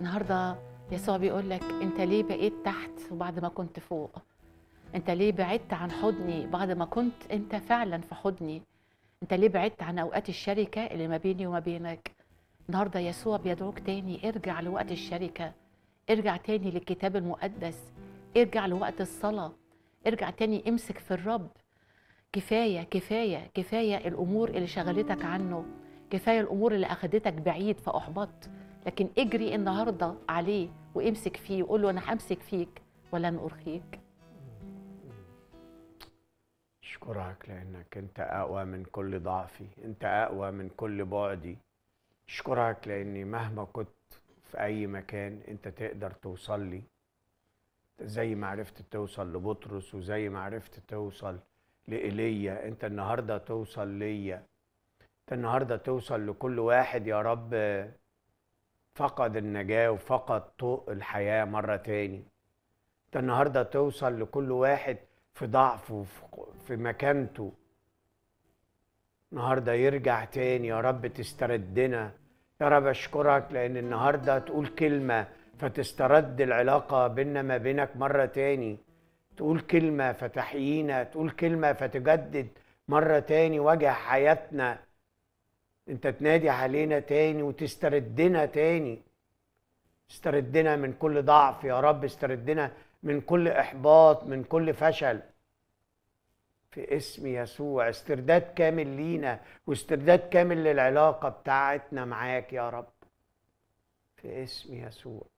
النهارده يسوع بيقول لك انت ليه بقيت تحت وبعد ما كنت فوق انت ليه بعدت عن حضني بعد ما كنت انت فعلا في حضني انت ليه بعدت عن اوقات الشركه اللي ما بيني وما بينك النهارده يسوع بيدعوك تاني ارجع لوقت الشركه ارجع تاني للكتاب المقدس ارجع لوقت الصلاه ارجع تاني امسك في الرب كفايه كفايه كفايه الامور اللي شغلتك عنه كفايه الامور اللي اخدتك بعيد فاحبطت لكن اجري النهارده عليه وامسك فيه وقول له انا همسك فيك ولن ارخيك اشكرك لانك انت اقوى من كل ضعفي انت اقوى من كل بعدي اشكرك لاني مهما كنت في اي مكان انت تقدر توصل لي زي ما عرفت توصل لبطرس وزي ما عرفت توصل لإيليا انت النهارده توصل ليا انت النهارده توصل لكل واحد يا رب فقد النجاة وفقد طوق الحياة مرة تاني انت النهارده توصل لكل واحد في ضعفه في مكانته النهارده يرجع تاني يا رب تستردنا يا رب اشكرك لان النهارده تقول كلمه فتسترد العلاقه بيننا ما بينك مره تاني تقول كلمه فتحيينا تقول كلمه فتجدد مره تاني وجه حياتنا انت تنادي علينا تاني وتستردنا تاني استردنا من كل ضعف يا رب استردنا من كل احباط من كل فشل في اسم يسوع استرداد كامل لينا واسترداد كامل للعلاقه بتاعتنا معاك يا رب في اسم يسوع